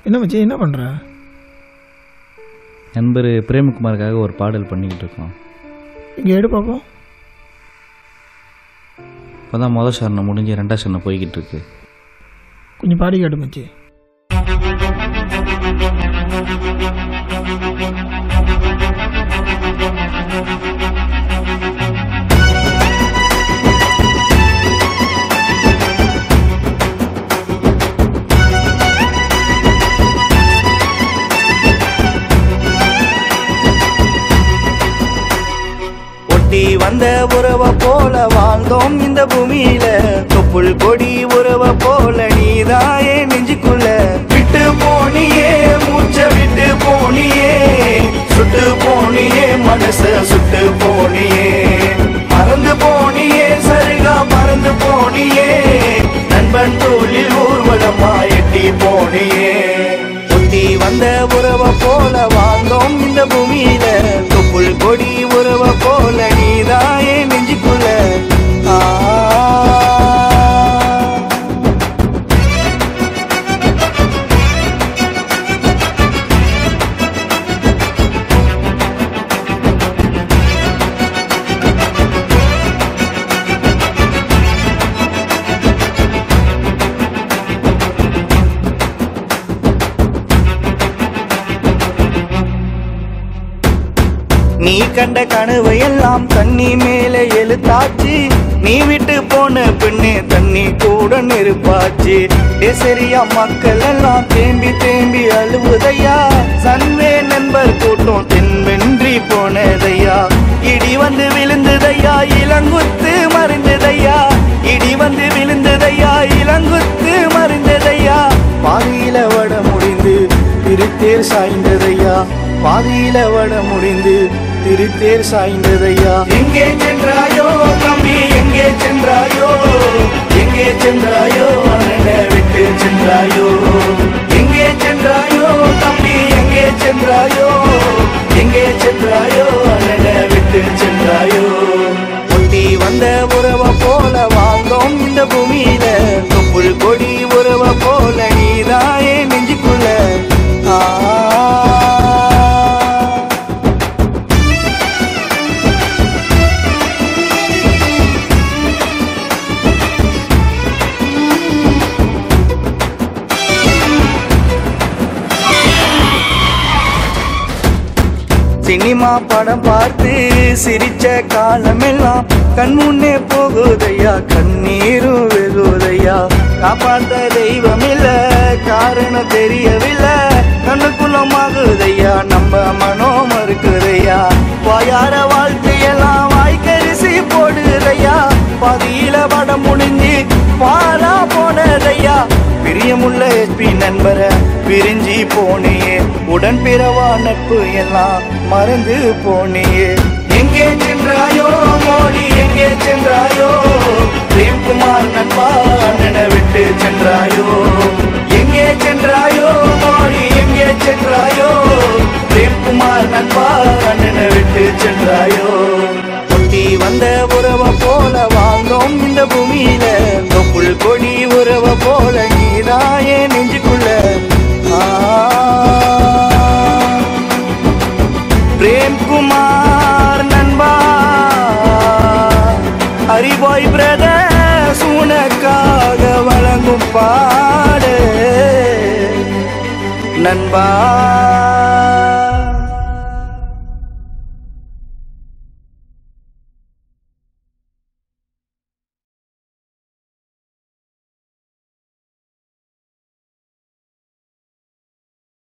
என்ன மச்சி என்ன பண்ணுற நண்பர் பிரேம்குமாருக்காக ஒரு பாடல் பண்ணிக்கிட்டு இருக்கோம் இங்கே எடு பார்ப்போம் இப்போ தான் மொதல் சரணம் முடிஞ்சு ரெண்டாம் சரணம் போய்கிட்டு இருக்கு கொஞ்சம் பாடி காட்டு மச்சி ஒட்டி வந்த உறவ போல வாழ்ந்தோம் இந்த பூமியில தொப்புள் கொடி உறவ போல நீதாயே நெஞ்சுக்குள்ள விட்டு போனியே மூச்ச விட்டு போனியே சுட்டு போனியே மனச சுட்டு போனியே மறந்து போனியே சரிகா மறந்து போனியே நண்பன் தோளில் ஊர்வலமா எட்டி போனியே ஒட்டி வந்த உறவ போல வாழ்ந்தோம் இந்த பூமியில தொப்புள் கொடி உறவ போல நீதாயே நெஞ்சுக்குள்ள ஆ நீ கண்ட கனவு எல்லாம் தண்ணி மேல எழுத்தாச்சு நீ விட்டு போன பெண்ணே தண்ணி கூட நெருப்பாச்சு ஏ சரியா மக்கள் எல்லாம் தேம்பி தேம்பி அழுவுதையா சன்வே நண்பர் கூட்டம் தென்வென்றி போனதையா இடி வந்து விழுந்ததையா இளங்குத்து மறைந்ததையா இடி வந்து விழுந்ததையா இளங்குத்து மறைந்ததையா பாதியில வட முடிந்து திருத்தேர் சாய்ந்ததையா பாதியில வட முடிந்து திருத்தேர் சாய்ந்ததையா எங்கே சென்றாயோ தம்பி எங்கே சென்றாயோ எங்கே சென்றாயோ அண்ணனை விட்டு சென்றாயோ எங்கே சென்றாயோ தம்பி எங்கே சென்றாயோ எங்கே சென்றாயோ அண்ணனை விட்டு சென்றாயோ ஒட்டி வந்த உறவ போல வாழ்ந்தோம் இந்த பூமியில தொப்புள் கொடி உறவ போல நீதாயே நெஞ்சுக்குள்ள ஆ சினிமா படம் பார்த்து சிரிச்ச காலமெல்லாம் கண் முன்னே போகுதையா கண்ணீரும் வெகுதையா காப்பாத்த தெய்வம் இல்ல காரணம் தெரியவில்லை கண்ணுக்குள்ளமாகுதையா நம்ம மனோ மறுக்குதையா வாயார வாழ்க்கையெல்லாம் வாய்க்கரிசி போடுதையா பாதியில படம் முடிஞ்சு பாலா போனதையா பிரியமுள்ள எஸ்பி நண்பரை பிரிஞ்சி போனியே உடன் பிறவா நட்பு எல்லாம் மறந்து போனியே எங்கே சென்றாயோ மோடி எங்கே சென்றாயோ பிரேம்குமார் நண்பா அண்ணனை விட்டு சென்றாயோ எங்கே சென்றாயோ மோடி எங்கே சென்றாயோ பிரேம்குமார் நண்பா அண்ணனை விட்டு சென்றாயோ ஒட்டி வந்த உறவ போல வாழ்ந்தோம் இந்த பூமியில தொப்புள் கொடி உறவ போல நீதாயே நெஞ்சுக்குள்ள ஆ. பிரேம்குமார் நண்பா ஹரிபாய் பிரதர்ஸ் உனக்காக வழங்கும் பாடு நண்பா